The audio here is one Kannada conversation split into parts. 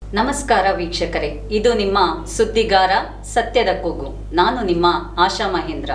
ನಮಸ್ಕಾರ ವೀಕ್ಷಕರೇ ಇದು ನಿಮ್ಮ ಸುದ್ದಿಗಾರ ಸತ್ಯದ ಕೂಗು ನಾನು ನಿಮ್ಮ ಆಶಾ ಮಹೇಂದ್ರ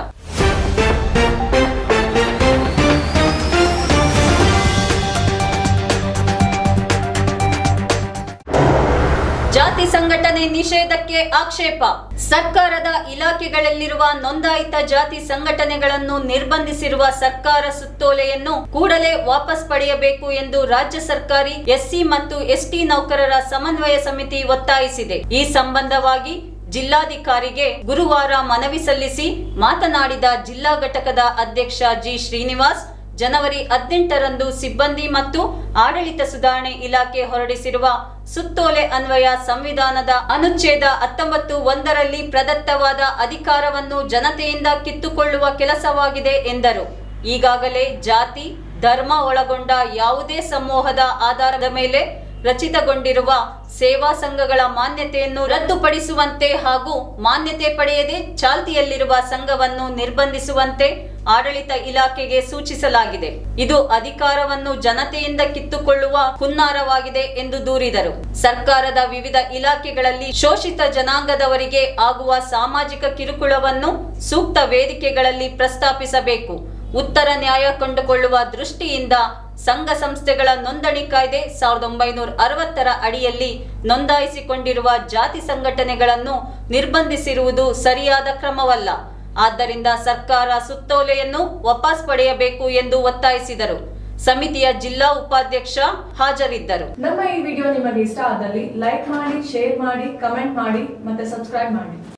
ಜಾತಿ ಸಂಘಟನೆ ನಿಷೇಧಕ್ಕೆ ಆಕ್ಷೇಪ ಸರ್ಕಾರದ ಇಲಾಖೆಗಳಲ್ಲಿರುವ ನೋಂದಾಯಿತ ಜಾತಿ ಸಂಘಟನೆಗಳನ್ನು ನಿರ್ಬಂಧಿಸಿರುವ ಸರ್ಕಾರ ಸುತ್ತೋಲೆಯನ್ನು ಕೂಡಲೇ ವಾಪಸ್ ಪಡೆಯಬೇಕು ಎಂದು ರಾಜ್ಯ ಸರ್ಕಾರಿ ಎಸ್ಸಿ ಮತ್ತು ಎಸ್ಟಿ ನೌಕರರ ಸಮನ್ವಯ ಸಮಿತಿ ಒತ್ತಾಯಿಸಿದೆ ಈ ಸಂಬಂಧವಾಗಿ ಜಿಲ್ಲಾಧಿಕಾರಿಗೆ ಗುರುವಾರ ಮನವಿ ಸಲ್ಲಿಸಿ ಮಾತನಾಡಿದ ಜಿಲ್ಲಾ ಘಟಕದ ಅಧ್ಯಕ್ಷ ಜಿ ಶ್ರೀನಿವಾಸ್ ಜನವರಿ ಹದಿನೆಂಟರಂದು ಸಿಬ್ಬಂದಿ ಮತ್ತು ಆಡಳಿತ ಸುಧಾರಣೆ ಇಲಾಖೆ ಹೊರಡಿಸಿರುವ ಸುತ್ತೋಲೆ ಅನ್ವಯ ಸಂವಿಧಾನದ ಅನುಚ್ಛೇದ ಹತ್ತೊಂಬತ್ತು ಒಂದರಲ್ಲಿ ಪ್ರದತ್ತವಾದ ಅಧಿಕಾರವನ್ನು ಜನತೆಯಿಂದ ಕಿತ್ತುಕೊಳ್ಳುವ ಕೆಲಸವಾಗಿದೆ ಎಂದರು ಈಗಾಗಲೇ ಜಾತಿ ಧರ್ಮ ಒಳಗೊಂಡ ಯಾವುದೇ ಸಮೂಹದ ಆಧಾರದ ಮೇಲೆ ರಚಿತಗೊಂಡಿರುವ ಸೇವಾ ಸಂಘಗಳ ಮಾನ್ಯತೆಯನ್ನು ರದ್ದುಪಡಿಸುವಂತೆ ಹಾಗೂ ಮಾನ್ಯತೆ ಪಡೆಯದೆ ಚಾಲ್ತಿಯಲ್ಲಿರುವ ಸಂಘವನ್ನು ನಿರ್ಬಂಧಿಸುವಂತೆ ಆಡಳಿತ ಇಲಾಖೆಗೆ ಸೂಚಿಸಲಾಗಿದೆ ಇದು ಅಧಿಕಾರವನ್ನು ಜನತೆಯಿಂದ ಕಿತ್ತುಕೊಳ್ಳುವ ಹುನ್ನಾರವಾಗಿದೆ ಎಂದು ದೂರಿದರು ಸರ್ಕಾರದ ವಿವಿಧ ಇಲಾಖೆಗಳಲ್ಲಿ ಶೋಷಿತ ಜನಾಂಗದವರಿಗೆ ಆಗುವ ಸಾಮಾಜಿಕ ಕಿರುಕುಳವನ್ನು ಸೂಕ್ತ ವೇದಿಕೆಗಳಲ್ಲಿ ಪ್ರಸ್ತಾಪಿಸಬೇಕು ಉತ್ತರ ನ್ಯಾಯ ಕಂಡುಕೊಳ್ಳುವ ದೃಷ್ಟಿಯಿಂದ ಸಂಘ ಸಂಸ್ಥೆಗಳ ನೋಂದಣಿ ಕಾಯ್ದೆ ಸಾವಿರದ ಒಂಬೈನೂರ ಅರವತ್ತರ ಅಡಿಯಲ್ಲಿ ನೋಂದಾಯಿಸಿಕೊಂಡಿರುವ ಜಾತಿ ಸಂಘಟನೆಗಳನ್ನು ನಿರ್ಬಂಧಿಸಿರುವುದು ಸರಿಯಾದ ಕ್ರಮವಲ್ಲ ಆದ್ದರಿಂದ ಸರ್ಕಾರ ಸುತ್ತೋಲೆಯನ್ನು ವಾಪಸ್ ಪಡೆಯಬೇಕು ಎಂದು ಒತ್ತಾಯಿಸಿದರು ಸಮಿತಿಯ ಜಿಲ್ಲಾ ಉಪಾಧ್ಯಕ್ಷ ಹಾಜರಿದ್ದರು ನಮ್ಮ ಈ ವಿಡಿಯೋ ನಿಮಗೆ ಇಷ್ಟ ಆದಲ್ಲಿ ಲೈಕ್ ಮಾಡಿ ಶೇರ್ ಮಾಡಿ ಕಮೆಂಟ್ ಮಾಡಿ ಮತ್ತೆ ಸಬ್ಸ್ಕ್ರೈಬ್ ಮಾಡಿ